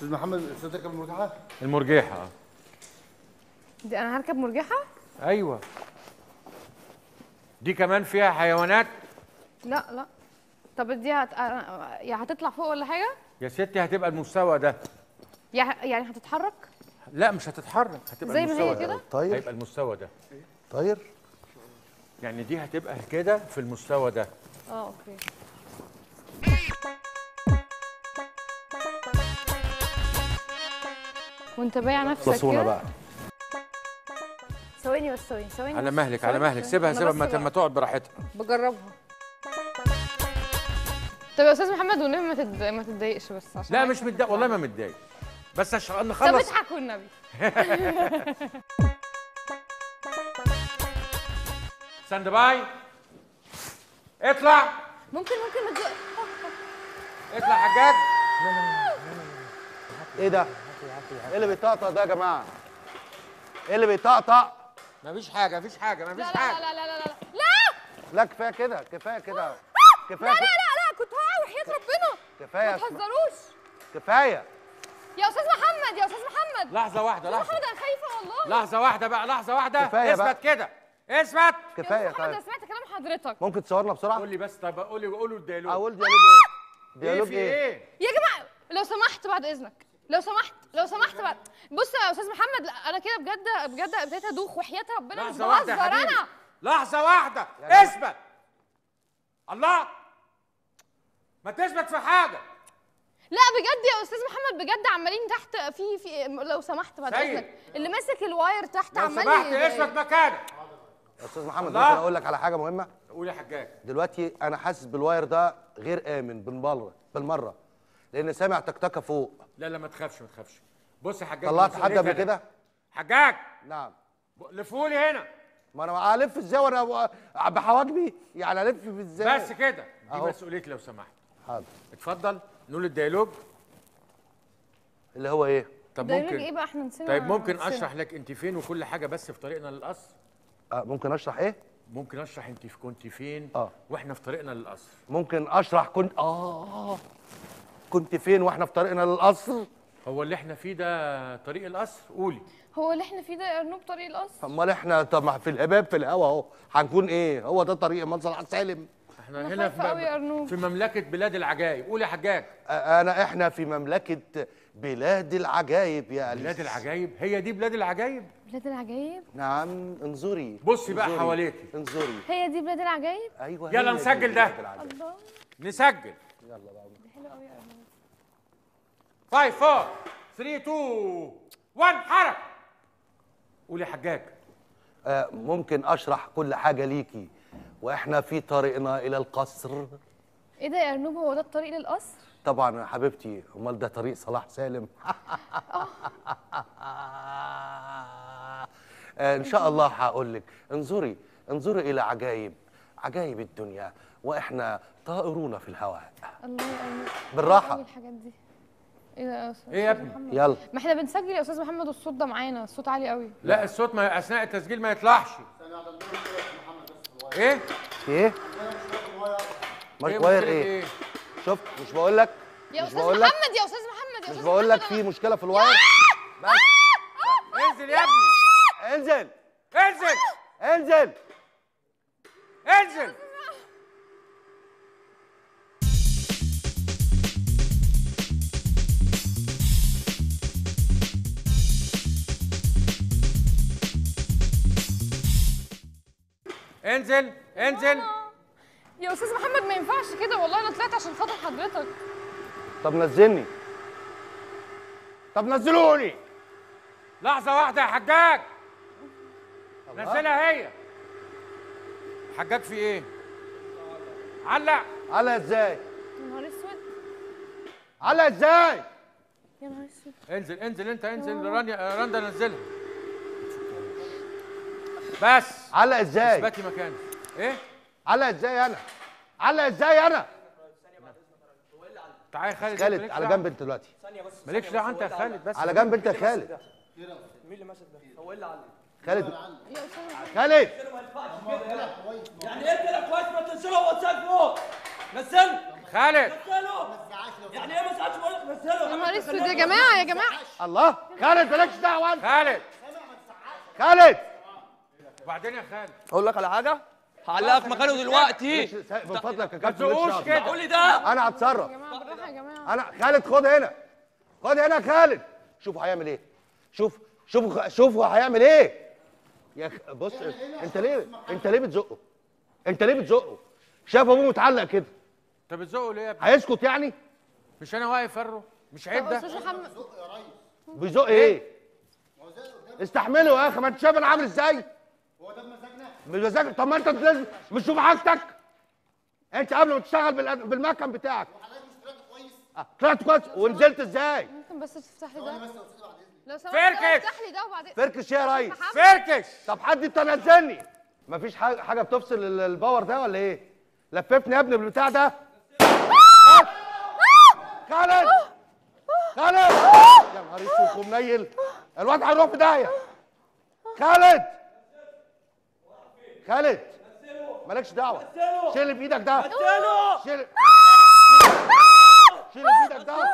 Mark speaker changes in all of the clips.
Speaker 1: استاذ محمد استاذ تركب المرجحه
Speaker 2: المرجحه آه.
Speaker 3: دي انا هركب مرجحه
Speaker 2: ايوه دي كمان فيها حيوانات
Speaker 3: لا لا طب دي هت... آه، يا هتطلع فوق ولا حاجه
Speaker 2: يا ستي هتبقى المستوى ده
Speaker 3: يا ه- يعني هتتحرك
Speaker 2: لا مش هتتحرك هتبقى
Speaker 3: زي ما
Speaker 2: المستوى
Speaker 3: هي
Speaker 2: ده
Speaker 3: كده
Speaker 1: طاير
Speaker 2: هيبقى المستوى ده
Speaker 1: طاير
Speaker 2: يعني دي هتبقى كده في المستوى ده
Speaker 3: اه اوكي وانت بايع نفسك
Speaker 1: بصونا
Speaker 3: كده
Speaker 1: بقى
Speaker 3: ثواني بس ثواني ثواني
Speaker 2: على
Speaker 3: بس،
Speaker 2: مهلك على
Speaker 3: ثواني،
Speaker 2: مهلك
Speaker 3: ثواني.
Speaker 2: سيبها
Speaker 3: أنا
Speaker 2: سيبها
Speaker 3: بس
Speaker 2: ما
Speaker 3: ب-
Speaker 2: ما تقعد براحتها
Speaker 3: بجربها طب يا استاذ محمد والنبي ما تد... ما تتضايقش بس عشان
Speaker 2: لا
Speaker 3: عايزة
Speaker 2: مش متضايق والله ما متضايق بس عشان
Speaker 3: طب
Speaker 2: نخلص
Speaker 3: اضحك والنبي
Speaker 2: ستاند باي اطلع
Speaker 3: ممكن ممكن ما تزق
Speaker 2: اطلع حجاج
Speaker 1: ايه ده؟ ايه اللي بيطقطق ده يا جماعه؟ ايه اللي بيطقطق؟
Speaker 2: مفيش حاجه مفيش حاجه مفيش
Speaker 3: لا لا
Speaker 2: حاجه
Speaker 3: لا لا لا لا لا
Speaker 1: لا كفايه كده كفايه كده
Speaker 3: لا
Speaker 1: كفايه
Speaker 3: لا
Speaker 1: كده
Speaker 3: لا كنت هقع وحياة ربنا
Speaker 1: كفايه
Speaker 3: ما
Speaker 1: يا اسماء.
Speaker 3: تهزروش
Speaker 1: كفايه
Speaker 3: يا استاذ محمد يا استاذ محمد
Speaker 2: لحظه واحده
Speaker 3: استاذ
Speaker 2: لحظه
Speaker 3: محمد انا خايفه والله
Speaker 2: لحظه واحده بقى لحظه واحده
Speaker 1: كفاية بقى.
Speaker 2: اثبت كده اثبت
Speaker 3: يا
Speaker 1: كفايه
Speaker 3: استاذ محمد
Speaker 1: طيب
Speaker 3: انا سمعت كلام حضرتك
Speaker 1: ممكن تصورنا بسرعه؟
Speaker 2: قول لي بس طب قول لي قول له الديالوج
Speaker 1: اقول ديالوج ايه؟
Speaker 2: ايه
Speaker 1: ديالوج
Speaker 2: في
Speaker 1: ايه؟
Speaker 2: ايه
Speaker 3: يا جماعه لو سمحت بعد اذنك لو سمحت لو سمحت بعد بص يا استاذ محمد لا، انا كده بجد بجد ابتديت ادوخ وحياة ربنا مش
Speaker 2: لحظه واحده
Speaker 3: بهزر
Speaker 2: يا حبيبي
Speaker 3: انا
Speaker 2: لحظه واحده
Speaker 1: يعني-
Speaker 2: اثبت الله ما تثبت في حاجه
Speaker 3: لا بجد يا استاذ محمد بجد عمالين تحت في في لو سمحت بعد
Speaker 2: سيد.
Speaker 3: اذنك اللي ماسك الواير تحت
Speaker 2: لو
Speaker 3: عمال
Speaker 2: سمحت
Speaker 3: ي-
Speaker 2: اثبت مكانك
Speaker 1: يا استاذ محمد
Speaker 2: الله.
Speaker 1: ممكن اقول لك على حاجه مهمه؟
Speaker 2: قول يا حجاج
Speaker 1: دلوقتي انا حاسس بالواير ده غير امن بالمره بالمره لان سامع تكتكه فوق
Speaker 2: لا لا ما تخافش ما تخافش بص يا حجاج
Speaker 1: طلعت
Speaker 2: مسؤولية
Speaker 1: حد قبل
Speaker 2: أنا.
Speaker 1: كده؟
Speaker 2: حجاج
Speaker 1: نعم
Speaker 2: لفولي هنا
Speaker 1: ما انا الف ازاي وانا بحواجبي يعني الف في ازاي
Speaker 2: بس كده دي
Speaker 1: أهو.
Speaker 2: مسؤوليتي لو سمحت
Speaker 1: حاضر
Speaker 2: اتفضل نقول الديالوج
Speaker 1: اللي هو ايه
Speaker 2: طب
Speaker 3: دايلوج
Speaker 2: ممكن
Speaker 3: ايه بقى احنا نسينا
Speaker 2: طيب ممكن
Speaker 3: نسينا.
Speaker 2: اشرح لك انت فين وكل حاجه بس في طريقنا للقصر
Speaker 1: آه ممكن اشرح ايه
Speaker 2: ممكن اشرح انت في كنت فين
Speaker 1: آه.
Speaker 2: واحنا في طريقنا للقصر
Speaker 1: ممكن اشرح كنت اه كنت فين واحنا في طريقنا للقصر
Speaker 2: هو اللي احنا فيه ده طريق القصر قولي
Speaker 3: هو اللي احنا فيه ده يا ارنوب طريق القصر
Speaker 1: امال احنا طب ما في الهباب في الهوا اهو هنكون ايه هو ده طريق منصر سالم
Speaker 2: احنا
Speaker 3: أنا
Speaker 2: هنا
Speaker 3: خايفة أوي يا أرنوب.
Speaker 2: في مملكه بلاد العجائب قول يا حجاج
Speaker 1: آه، انا احنا في مملكه بلاد العجائب يا أليس
Speaker 2: بلاد العجائب هي دي بلاد العجائب
Speaker 3: بلاد العجايب
Speaker 1: نعم انظري
Speaker 2: بصي بقى
Speaker 1: انظري.
Speaker 2: حواليكي.
Speaker 1: انظري
Speaker 3: هي دي بلاد العجايب
Speaker 1: ايوه
Speaker 2: يلا
Speaker 1: هي دي
Speaker 2: نسجل ده.
Speaker 1: بلاد العجائب.
Speaker 3: الله
Speaker 2: نسجل
Speaker 1: يلا بقى
Speaker 3: دي حلوه قوي يا ارنوب
Speaker 2: 5 4 3 2 1 حرك قول يا حجاج
Speaker 1: آه، ممكن اشرح كل حاجه ليكي واحنا في طريقنا الى القصر
Speaker 3: ايه ده يا ارنوب هو ده الطريق للقصر
Speaker 1: طبعا يا حبيبتي امال ده طريق صلاح سالم آه، ان شاء الله هقول لك انظري انظري الى عجائب عجائب الدنيا واحنا طائرون في الهواء
Speaker 3: الله يا ارنوب
Speaker 1: بالراحة.
Speaker 3: قوي الحاجات دي ايه ده يا استاذ
Speaker 2: إيه يا
Speaker 3: أستاذ
Speaker 2: ابني؟
Speaker 3: محمد؟
Speaker 1: يلا
Speaker 3: ما احنا بنسجل يا استاذ محمد والصوت ده معانا الصوت عالي قوي
Speaker 2: لا الصوت ما اثناء التسجيل ما يطلعش ايه
Speaker 1: في ايه مش
Speaker 2: إيه
Speaker 1: واير
Speaker 2: مشكلة
Speaker 1: ايه شفت مش بقول لك
Speaker 3: يا
Speaker 1: مش
Speaker 3: استاذ
Speaker 1: بقول لك
Speaker 3: محمد يا استاذ محمد يا
Speaker 1: مش
Speaker 3: استاذ
Speaker 1: بقول لك
Speaker 3: محمد
Speaker 1: في مشكله في الواير بس
Speaker 2: انزل يا ابني
Speaker 1: انزل
Speaker 2: انزل
Speaker 1: انزل
Speaker 2: انزل انزل انزل
Speaker 3: يا استاذ محمد ما ينفعش كده والله انا طلعت عشان خاطر حضرتك
Speaker 1: طب نزلني طب نزلوني
Speaker 2: لحظة واحدة يا حجاج نزلها هي حجاج في ايه؟ علق
Speaker 1: على ازاي
Speaker 3: يا نهار اسود
Speaker 1: على ازاي
Speaker 3: يا نهار اسود
Speaker 2: انزل انزل انت انزل رانيا رندا نزلها بس
Speaker 1: على ازاي
Speaker 2: اثبتي مكانك ايه؟
Speaker 1: على ازاي انا على ازاي انا
Speaker 2: تعالى يا خالد
Speaker 1: خالد
Speaker 2: مالكش
Speaker 1: على
Speaker 2: دعوة.
Speaker 1: جنب انت دلوقتي
Speaker 2: مالكش دعوه انت يا خالد بس
Speaker 1: على جنب انت يا خالد
Speaker 4: مين اللي ماسك ده؟ هو ايه اللي علق؟
Speaker 1: خالد
Speaker 3: يا استاذ محمد
Speaker 1: خالد
Speaker 4: يعني ايه كده كويس ما تنزله هو سايب فوق نزله
Speaker 2: خالد
Speaker 4: نزله يعني ايه ما تزعلش بقول لك
Speaker 3: يا
Speaker 4: نزله
Speaker 3: نهار اسود يا جماعه يا جماعه
Speaker 1: الله خالد مالكش دعوه انت
Speaker 2: خالد
Speaker 1: خالد
Speaker 2: وبعدين يا خالد
Speaker 4: اقول لك على حاجه هعلقك مكانه دلوقتي
Speaker 1: مالكش- من فضلك يا
Speaker 2: ما
Speaker 1: كابتن
Speaker 2: تزقوش
Speaker 1: مالكش
Speaker 2: كده.
Speaker 1: دعوة.
Speaker 4: قول لي ده
Speaker 1: انا هتصرف
Speaker 3: يا جماعه بالراحه يا جماعه
Speaker 1: انا خالد خد هنا خد هنا يا خالد شوفوا هيعمل ايه شوف شوفوا شوفوا هيعمل ايه يا خ... بص انت ليه انت ليه بتزقه انت ليه بتزقه شاف ابوه متعلق كده
Speaker 2: انت بتزقه ليه يا ابني
Speaker 1: هيسكت يعني
Speaker 2: مش انا واقف فرو مش عيب ده
Speaker 3: استاذ محمد
Speaker 1: بيزق ايه استحمله يا اخي ما انت شايف انا عامل ازاي هو ده بمزاجنا بمزاجك طب ما انت لازم مش شوف حاجتك انت قبل ما تشتغل بالأد- بالمكن بتاعك آه، طلعت كويس ونزلت ازاي
Speaker 3: ممكن بس تفتح لي ده لو سمحت
Speaker 2: فركش.
Speaker 3: افتح لي ده وبعدين
Speaker 1: فركش يا ريس
Speaker 3: محمد.
Speaker 2: فركش
Speaker 1: طب حد تنزلني مفيش حاجه حاجه بتفصل ال- الباور ده ولا ايه لففني يا ابني بالبتاع ده خالد خالد يا نهار اسود ومنيل الواد هيروح في داهيه خالد خالد مالكش دعوه شيل اللي في ايدك ده
Speaker 4: نزله
Speaker 1: شيل شيل اللي في ايدك ده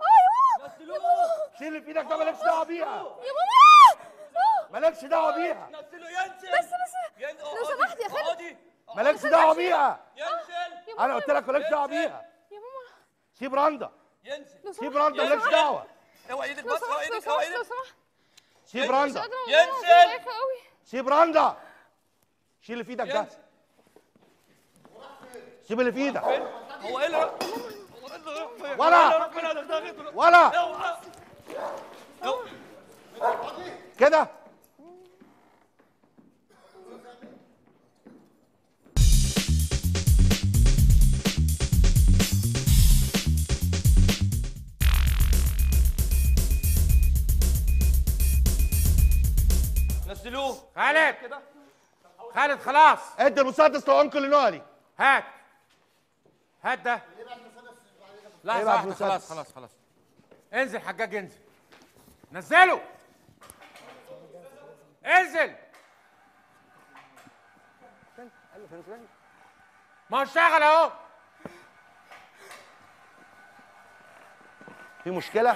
Speaker 1: شيل اللي في ايدك ده مالكش دعوه بيها
Speaker 3: يا ماما
Speaker 1: مالكش دعوه بيها
Speaker 4: نزله ينزل
Speaker 3: بس بس لو سمحت يا خالد
Speaker 4: اقعدي
Speaker 1: مالكش دعوه بيها
Speaker 4: ينزل
Speaker 1: انا قلت لك مالكش دعوه بيها
Speaker 3: يا ماما
Speaker 1: سيب رندا
Speaker 4: ينزل
Speaker 3: لو
Speaker 1: سيب
Speaker 3: سمحت
Speaker 1: رندا مالكش دعوه
Speaker 4: اوعى ايدك
Speaker 3: لو
Speaker 4: بس اوعى
Speaker 3: سمحت لو
Speaker 4: ايدك اوعى
Speaker 3: سمحت لو
Speaker 4: ايدك
Speaker 3: سمحت
Speaker 1: سيب
Speaker 3: مش
Speaker 1: رندا
Speaker 3: قادره
Speaker 4: ينزل.
Speaker 3: خايفه قوي
Speaker 1: سيب رندا شيل اللي في ايدك ده
Speaker 4: ينزل
Speaker 1: سيب اللي في ايدك
Speaker 4: هو ايه اللي هو ايه اللي راح فين؟
Speaker 1: ولا.
Speaker 4: ربنا دغدغته
Speaker 1: ولا
Speaker 4: اوعى
Speaker 1: كده
Speaker 4: نزلوه
Speaker 2: خالد خالد خلاص
Speaker 1: ادي المسدس لانكل نوالي
Speaker 2: هات هات ده لحظة
Speaker 1: ابعت
Speaker 2: واحدة
Speaker 1: مسدس.
Speaker 2: خلاص خلاص خلاص انزل حجاج انزل نزله انزل ما هو اشتغل اهو
Speaker 1: في مشكله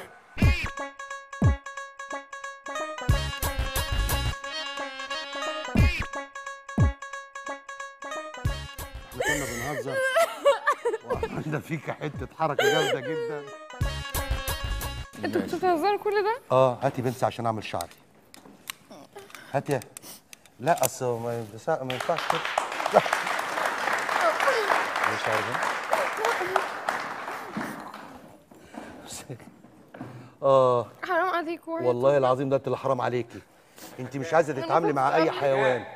Speaker 1: احنا كنا بنهزر وعملنا فيك حته حركه جامده جدا
Speaker 3: انتوا بتهزروا كل ده
Speaker 1: اه هاتي بنسى عشان اعمل شعري هاتي يا- لا اصل ما ينفعش ما ينفعش كده لا. ليه شعري ده؟ اه
Speaker 3: حرام عليك وعيت.
Speaker 1: والله العظيم ده انت اللي حرام عليكي انت مش عايزه تتعاملي مع اي حيوان